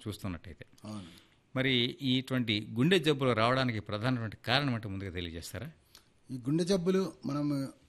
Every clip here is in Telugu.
చూస్తున్నట్టయితే అవును మరి ఇటువంటి గుండె జబ్బులు రావడానికి ప్రధానమైన కారణం అంటే ముందుగా తెలియజేస్తారా ఈ గుండె జబ్బులు మనం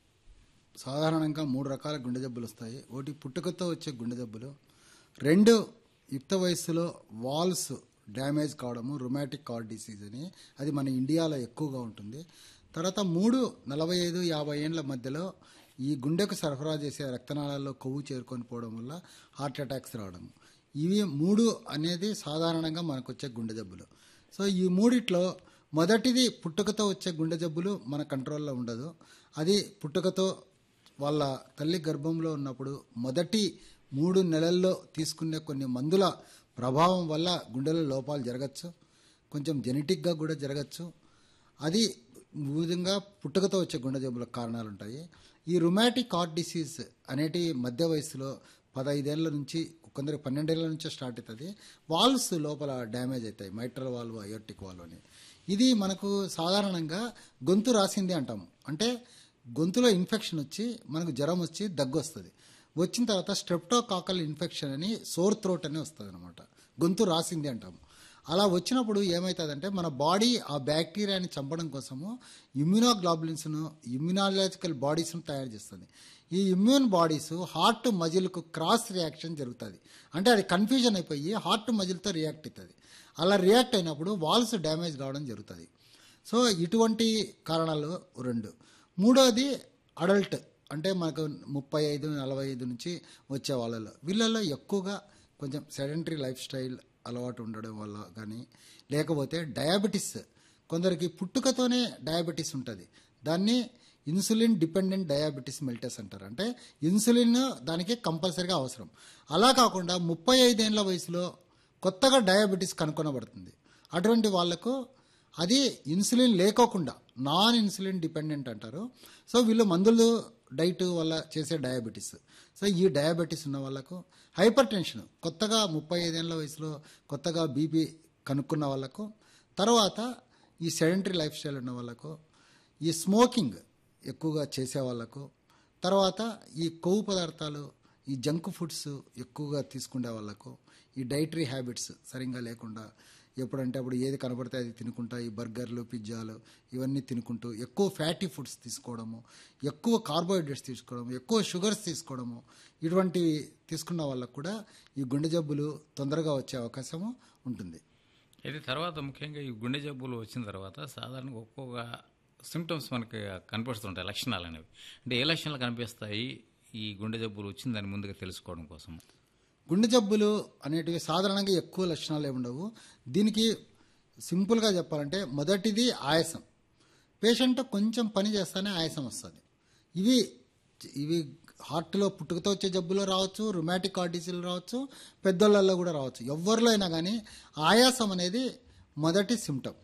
సాధారణంగా మూడు రకాల గుండె జబ్బులు వస్తాయి ఒకటి పుట్టుకతో వచ్చే గుండె జబ్బులు రెండు యుక్త వయస్సులో వాల్స్ డ్యామేజ్ కావడము రొమాటిక్ కార్డ్ డిసీజ్ అని అది మన ఇండియాలో ఎక్కువగా ఉంటుంది తర్వాత మూడు నలభై ఐదు యాభై ఏండ్ల మధ్యలో ఈ గుండెకు సరఫరా చేసే రక్తనాళాల్లో కొవ్వు చేరుకొని పోవడం వల్ల హార్ట్ అటాక్స్ రావడం ఇవి మూడు అనేది సాధారణంగా మనకు వచ్చే గుండె జబ్బులు సో ఈ మూడిట్లో మొదటిది పుట్టుకతో వచ్చే గుండె జబ్బులు మన కంట్రోల్లో ఉండదు అది పుట్టుకతో వాళ్ళ తల్లి గర్భంలో ఉన్నప్పుడు మొదటి మూడు నెలల్లో తీసుకునే కొన్ని మందుల ప్రభావం వల్ల గుండెలో లోపాలు జరగచ్చు కొంచెం జెనెటిక్గా కూడా జరగచ్చు అది విధంగా పుట్టుకతో వచ్చే గుండె జబ్బులకు కారణాలు ఉంటాయి ఈ రుమాటిక్ హార్ట్ డిసీజ్ అనేటి మధ్య వయసులో పదైదేళ్ల నుంచి కొందరు పన్నెండేళ్ల నుంచే స్టార్ట్ అవుతుంది వాల్వ్స్ లోపల డ్యామేజ్ అవుతాయి మైట్రల్ వాల్వ్ అయోటిక్ వాల్వ్ అని ఇది మనకు సాధారణంగా గొంతు రాసింది అంటాము అంటే గొంతులో ఇన్ఫెక్షన్ వచ్చి మనకు జ్వరం వచ్చి దగ్గు వస్తుంది వచ్చిన తర్వాత స్ట్రెప్టోకాకల్ ఇన్ఫెక్షన్ అని సోర్ థ్రోట్ అని వస్తుంది అనమాట గొంతు రాసింది అంటాము అలా వచ్చినప్పుడు ఏమవుతుందంటే మన బాడీ ఆ బ్యాక్టీరియాని చంపడం కోసము ఇమ్యూనోగ్లాబులిన్స్ను ఇమ్యూనాలజికల్ బాడీస్ను తయారు చేస్తుంది ఈ ఇమ్యూన్ బాడీస్ హార్ట్ మజిల్కు క్రాస్ రియాక్షన్ జరుగుతుంది అంటే అది కన్ఫ్యూజన్ అయిపోయి హార్ట్ మజిల్తో రియాక్ట్ అవుతుంది అలా రియాక్ట్ అయినప్పుడు వాల్స్ డ్యామేజ్ కావడం జరుగుతుంది సో ఇటువంటి కారణాలు రెండు మూడోది అడల్ట్ అంటే మనకు ముప్పై ఐదు నలభై ఐదు నుంచి వచ్చే వాళ్ళలో వీళ్ళల్లో ఎక్కువగా కొంచెం సెడెంటరీ లైఫ్ స్టైల్ అలవాటు ఉండడం వల్ల కానీ లేకపోతే డయాబెటీస్ కొందరికి పుట్టుకతోనే డయాబెటీస్ ఉంటుంది దాన్ని ఇన్సులిన్ డిపెండెంట్ డయాబెటీస్ మెల్టస్ అంటారు అంటే ఇన్సులిన్ దానికి కంపల్సరీగా అవసరం అలా కాకుండా ముప్పై ఐదేళ్ల వయసులో కొత్తగా డయాబెటీస్ కనుగొనబడుతుంది అటువంటి వాళ్లకు అది ఇన్సులిన్ లేకోకుండా నాన్ ఇన్సులిన్ డిపెండెంట్ అంటారు సో వీళ్ళు మందులు డైట్ వల్ల చేసే డయాబెటీస్ సో ఈ డయాబెటీస్ ఉన్న వాళ్ళకు హైపర్ టెన్షన్ కొత్తగా ముప్పై ఐదేళ్ల వయసులో కొత్తగా బీపీ కనుక్కున్న వాళ్ళకు తర్వాత ఈ సెడెంటరీ లైఫ్ స్టైల్ ఉన్న వాళ్ళకు ఈ స్మోకింగ్ ఎక్కువగా చేసే వాళ్ళకు తర్వాత ఈ కొవ్వు పదార్థాలు ఈ జంక్ ఫుడ్స్ ఎక్కువగా తీసుకునే వాళ్ళకు ఈ డైటరీ హ్యాబిట్స్ సరిగ్గా లేకుండా ఎప్పుడంటే అప్పుడు ఏది కనబడితే అది తినుకుంటా ఈ బర్గర్లు పిజ్జాలు ఇవన్నీ తినుకుంటూ ఎక్కువ ఫ్యాటీ ఫుడ్స్ తీసుకోవడము ఎక్కువ కార్బోహైడ్రేట్స్ తీసుకోవడము ఎక్కువ షుగర్స్ తీసుకోవడము ఇటువంటివి తీసుకున్న వాళ్ళకు కూడా ఈ గుండె జబ్బులు తొందరగా వచ్చే అవకాశము ఉంటుంది అయితే తర్వాత ముఖ్యంగా ఈ గుండె జబ్బులు వచ్చిన తర్వాత సాధారణంగా ఒక్కొక్క సిమ్టమ్స్ మనకి కనిపిస్తుంటాయి లక్షణాలు అనేవి అంటే ఏ లక్షణాలు కనిపిస్తాయి ఈ గుండె జబ్బులు వచ్చిందని ముందుగా తెలుసుకోవడం కోసం గుండె జబ్బులు అనేటివి సాధారణంగా ఎక్కువ లక్షణాలు ఏమి ఉండవు దీనికి సింపుల్గా చెప్పాలంటే మొదటిది ఆయాసం పేషెంట్ కొంచెం పని చేస్తానే ఆయాసం వస్తుంది ఇవి ఇవి హార్ట్లో పుట్టుకతో వచ్చే జబ్బులు రావచ్చు రుమాటిక్ ఆర్టిసీలు రావచ్చు పెద్దోళ్ళల్లో కూడా రావచ్చు ఎవరిలో అయినా కానీ ఆయాసం అనేది మొదటి సిమ్టమ్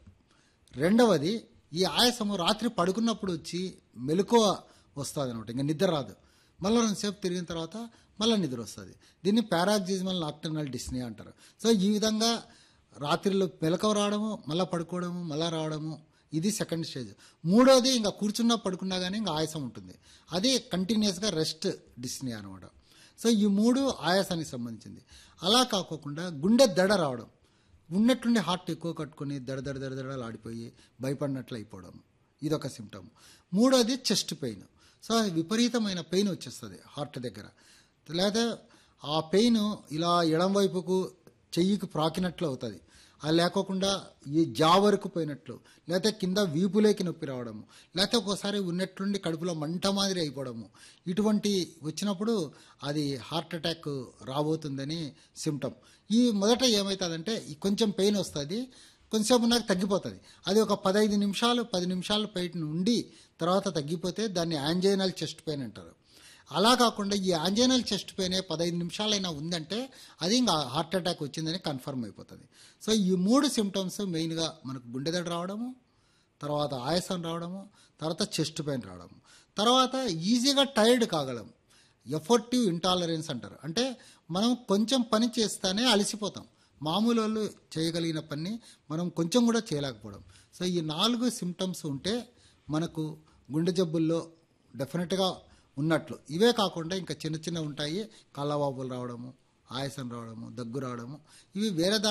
రెండవది ఈ ఆయాసము రాత్రి పడుకున్నప్పుడు వచ్చి మెలకువ వస్తుంది అనమాట ఇంకా నిద్ర రాదు మళ్ళీ రెండుసేపు తిరిగిన తర్వాత మళ్ళీ నిద్ర వస్తుంది దీన్ని పారాగ్జిజమల్ నాక్టర్నల్ డిస్నీ అంటారు సో ఈ విధంగా రాత్రిలో మెలకువ రావడము మళ్ళీ పడుకోవడము మళ్ళీ రావడము ఇది సెకండ్ స్టేజ్ మూడోది ఇంకా కూర్చున్నా పడుకున్నా కానీ ఇంకా ఆయాసం ఉంటుంది అది కంటిన్యూస్గా రెస్ట్ డిస్నీ అనమాట సో ఈ మూడు ఆయాసానికి సంబంధించింది అలా కాకోకుండా గుండె దడ రావడం ఉన్నట్లుండి హార్ట్ ఎక్కువ కట్టుకొని దడ దడ దడ దడలు ఆడిపోయి భయపడినట్లు అయిపోవడం ఇదొక సిమ్టమ్ మూడోది చెస్ట్ పెయిన్ సో అది విపరీతమైన పెయిన్ వచ్చేస్తుంది హార్ట్ దగ్గర లేదా ఆ పెయిన్ ఇలా ఎడం వైపుకు చెయ్యికి ప్రాకినట్లు అవుతుంది అది లేకోకుండా ఈ జా వరకు పోయినట్లు లేకపోతే కింద వీపులేకి నొప్పి రావడము లేకపోతే ఒక్కోసారి ఉన్నట్లుండి కడుపులో మంట మాదిరి అయిపోవడము ఇటువంటి వచ్చినప్పుడు అది హార్ట్ అటాక్ రాబోతుందని సిమ్టమ్ ఈ మొదట ఏమవుతుందంటే ఈ కొంచెం పెయిన్ వస్తుంది కొంచెంసేపు నాకు తగ్గిపోతుంది అది ఒక పదహైదు నిమిషాలు పది నిమిషాల పైన ఉండి తర్వాత తగ్గిపోతే దాన్ని యాంజైనల్ చెస్ట్ పెయిన్ అంటారు అలా కాకుండా ఈ ఆంజైనల్ చెస్ట్ పెయిన్ పదహైదు నిమిషాలైనా ఉందంటే అది ఇంకా హార్ట్ అటాక్ వచ్చిందని కన్ఫర్మ్ అయిపోతుంది సో ఈ మూడు సిమ్టమ్స్ మెయిన్గా మనకు గుండెదడ రావడము తర్వాత ఆయాసం రావడము తర్వాత చెస్ట్ పెయిన్ రావడము తర్వాత ఈజీగా టైర్డ్ కాగలం ఎఫర్టివ్ ఇంటాలరెన్స్ అంటారు అంటే మనం కొంచెం పని చేస్తానే అలసిపోతాం మామూలు వాళ్ళు చేయగలిగిన పని మనం కొంచెం కూడా చేయలేకపోవడం సో ఈ నాలుగు సిమ్టమ్స్ ఉంటే మనకు గుండె జబ్బుల్లో డెఫినెట్గా ఉన్నట్లు ఇవే కాకుండా ఇంకా చిన్న చిన్న ఉంటాయి కళ్ళవాపులు రావడము ఆయాసం రావడము దగ్గు రావడము ఇవి వేరే